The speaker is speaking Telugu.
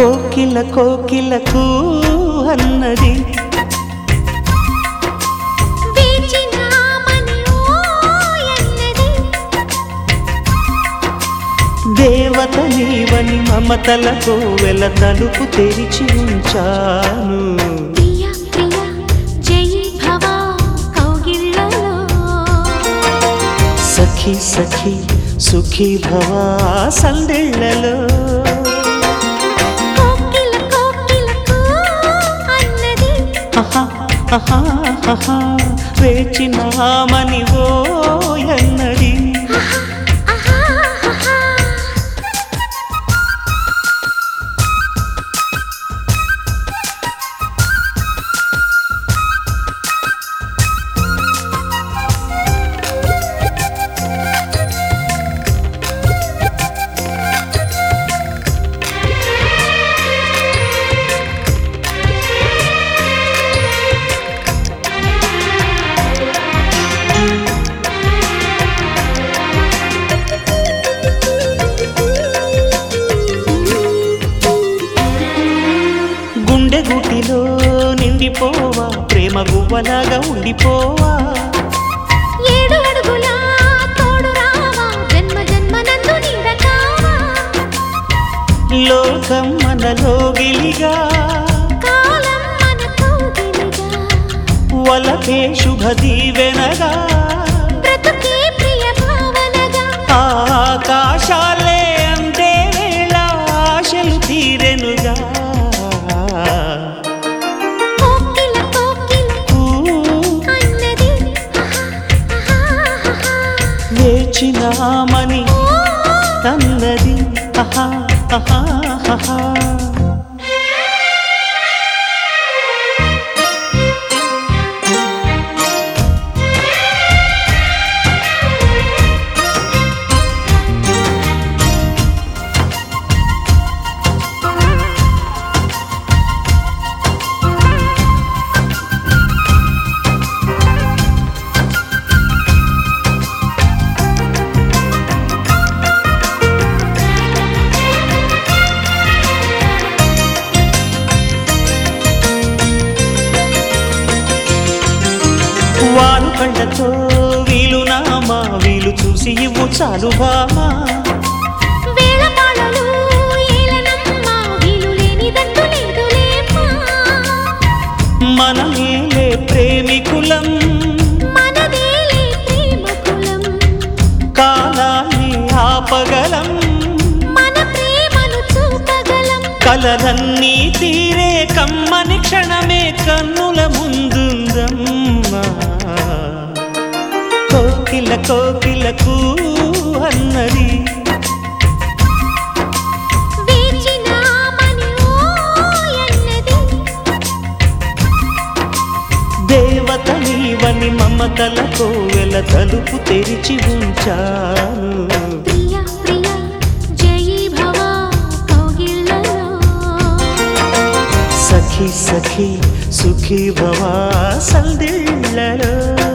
కోకిల కోకిలకు అన్నది వేచినామని ఓయన్నది దేవత నీవని మమతలతో వెల తలుపు తెరిచి ఉంచాను ప్రియ ప్రియ జయి భవ కౌగిళ్ళలో సఖి సఖి సుఖీ భవా సందెళ్ళలో కోకిల కోకిలకు అన్నది ఆహా, ఆహా, ఆహా, వేచినామని ఓ అన్నది ఆహా ఆహా గుండె గుటిలో నిండిపోవా ప్రేమ గువ్వలాగా ఉండిపోవా ఏడు అడుగుల తోడు రావా జన్మ జన్మ నందు నీడ కావా లోకం మనలో గిలిగా కాలం మన కౌగిలిగా వలకే శుభ దీవెనగా బ్రతుకే ప్రియ భావనగా ఆకాశాలే అందే వేళ ఆశలు తీరెనుగా కోకిల కోకిల ఊ, అన్నది ఆహా ఆహా వేచినామని అన్నది ఆహా, ఆహా, ఆహా. వారు కండతో వీలు నామా వీలు చూసి ఇవ్వు చాలు బామా వేళ పాడలు ఏలనమ్మ వీలు లేనిదంటూ లేదులేమ్మా మనమేలే ప్రేమికులం మనదేలే ప్రేమ కులం కాలాన్ని ఆపగలం మన ప్రేమను చూపగలం కలలన్నీ తీరే కమ్మని క్షణమే కన్నుల ముందుందమ్మా కోకిల కోకిలకు అన్నది వేచినామని ఓయన్నది దేవత నీవని మమతలతో వెల తలుపు తెరిచి ఉంచాను ప్రియ ప్రియ జయి భవ కౌగిళ్ళలో సఖి సఖి సుఖీ భవా సందిళ్ళలో